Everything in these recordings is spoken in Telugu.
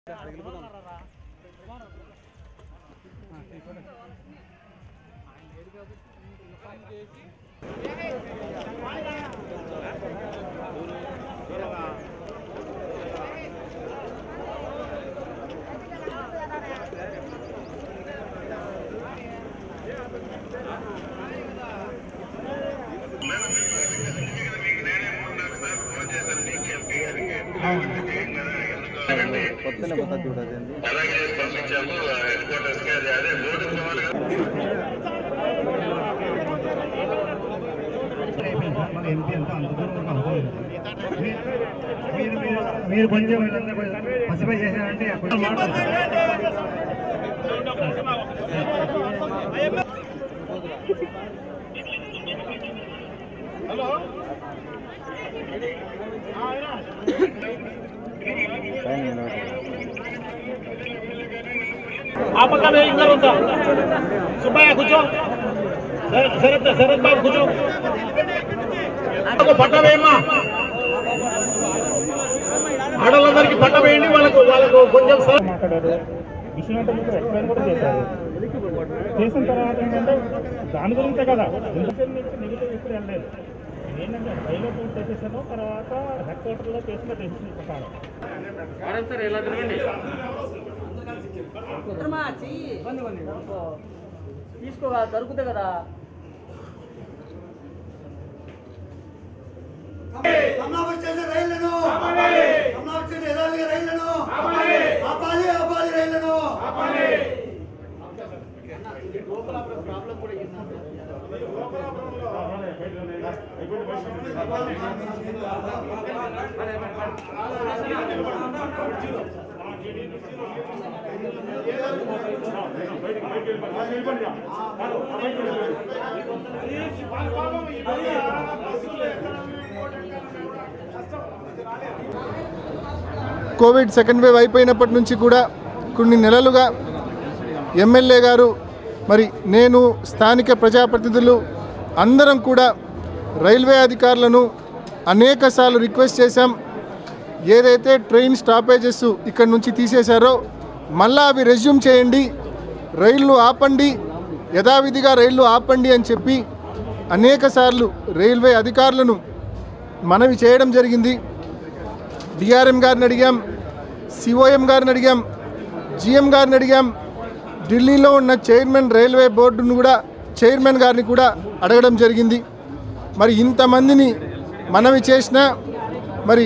కొత్తనే కొత్త చూడదు అలాగే పంపించాము హెడ్ క్వార్టర్స్ కి అదే అదే బోర్డు కావాలి మన ఎంపీ అంతా అంత దూరం ఒక అవసరం లేదు. మీరు మీరు మీరు కొంచెం వీళ్ళందరూ కొంచెం పసిపై చేశారంటే కొంచెం ఆ పక్కన ఇందరు ఉందా సుబ్బయ్య కూర్చో శర- శరత్ శరత్ బాబు కూర్చో వాళ్ళకు పట్ట వేయమ్మా ఆడవాళ్ళందరికీ పట్ట వేయండి వాళ్ళకు వాళ్ళకు కొంచెం స్థలం మాట్లాడారు విషయం అంటే మీకు ఎక్స్ప్లెయిన్ కూడా చేశారు చేసిన తర్వాత ఏంటంటే దాని గురించే కదా ఇండివిజువల్ నుంచి నెగిటివ్ ఇప్పుడు వెళ్ళలేదు ఏంటంటే బయలో పూర్తి చేసేసాను తర్వాత హెడ్ క్వార్టర్లో చేసిన డెసిషన్ ప్రకారం మిత్రమా చెయ్యి తీసుకోగా దొరుకుతుంది కదా అమరావతి చేసే రైళ్లను అమరావతి చేసే యథావిధిగా రైళ్లను ఆపాలి ఆపాలి రైళ్లను కోవిడ్ సెకండ్ వేవ్ అయిపోయినప్పటి నుంచి కూడా కొన్ని నెలలుగా ఎమ్మెల్యే గారు మరి నేను స్థానిక ప్రజాప్రతినిధులు అందరం కూడా రైల్వే అధికారులను అనేకసార్లు రిక్వెస్ట్ చేశాం ఏదైతే ట్రైన్ స్టాపేజెస్ ఇక్కడి నుంచి తీసేశారో మళ్ళా అవి రెజ్యూమ్ చేయండి రైళ్లు ఆపండి యథావిధిగా రైళ్లు ఆపండి అని చెప్పి అనేకసార్లు రైల్వే అధికారులను మనవి చేయడం జరిగింది డిఆర్ఎం గారిని అడిగాం సిఓఎం గారిని అడిగాం జిఎం గారిని అడిగాం ఢిల్లీలో ఉన్న చైర్మన్ రైల్వే బోర్డును కూడా చైర్మన్ గారిని కూడా అడగడం జరిగింది మరి ఇంతమందిని మనవి చేసినా మరి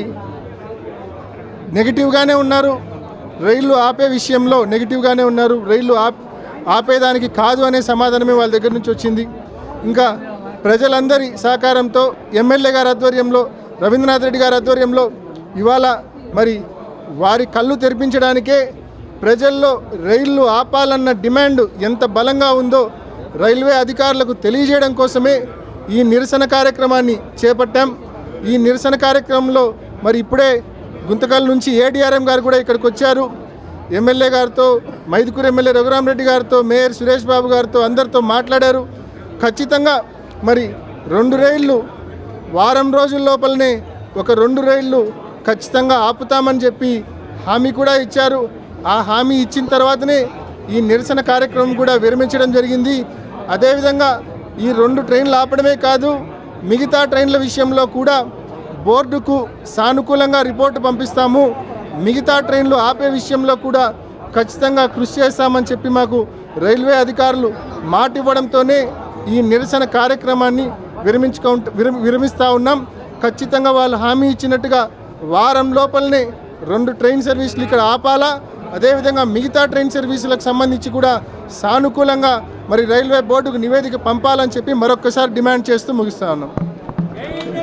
నెగిటివ్గానే ఉన్నారు రైళ్లు ఆపే విషయంలో నెగిటివ్గానే ఉన్నారు రైళ్లు ఆప్ ఆపేదానికి కాదు అనే సమాధానమే వాళ్ళ దగ్గర నుంచి వచ్చింది ఇంకా ప్రజలందరి సహకారంతో ఎమ్మెల్యే గారి ఆధ్వర్యంలో రవీంద్రనాథ్ రెడ్డి గారి ఆధ్వర్యంలో ఇవాళ మరి వారి కళ్ళు తెరిపించడానికే ప్రజల్లో రైళ్లు ఆపాలన్న డిమాండ్ ఎంత బలంగా ఉందో రైల్వే అధికారులకు తెలియజేయడం కోసమే ఈ నిరసన కార్యక్రమాన్ని చేపట్టాం ఈ నిరసన కార్యక్రమంలో మరి ఇప్పుడే గుంతకల్ నుంచి ఏడీఆర్ఎం గారు కూడా ఇక్కడికి వచ్చారు ఎమ్మెల్యే గారితో మైదుకూరు ఎమ్మెల్యే రఘురామరెడ్డి గారితో మేయర్ సురేష్ బాబు గారితో అందరితో మాట్లాడారు ఖచ్చితంగా మరి రెండు రైళ్ళు వారం రోజుల లోపలనే ఒక రెండు రైళ్ళు ఖచ్చితంగా ఆపుతామని చెప్పి హామీ కూడా ఇచ్చారు ఆ హామీ ఇచ్చిన తర్వాతనే ఈ నిరసన కార్యక్రమం కూడా విరమించడం జరిగింది అదేవిధంగా ఈ రెండు ట్రైన్లు ఆపడమే కాదు మిగతా ట్రైన్ల విషయంలో కూడా బోర్డుకు సానుకూలంగా రిపోర్టు పంపిస్తాము మిగతా ట్రైన్లు ఆపే విషయంలో కూడా ఖచ్చితంగా కృషి చేస్తామని చెప్పి మాకు రైల్వే అధికారులు మాట ఇవ్వడంతోనే ఈ నిరసన కార్యక్రమాన్ని విరమించుకో విరమి విరమిస్తూ ఉన్నాం ఖచ్చితంగా వాళ్ళు హామీ ఇచ్చినట్టుగా వారం లోపలనే రెండు ట్రైన్ సర్వీసులు ఇక్కడ ఆపాలా అదేవిధంగా మిగతా ట్రైన్ సర్వీసులకు సంబంధించి కూడా సానుకూలంగా మరి రైల్వే బోర్డుకు నివేదిక పంపాలని చెప్పి మరొకసారి డిమాండ్ చేస్తూ ముగిస్తా ఉన్నాం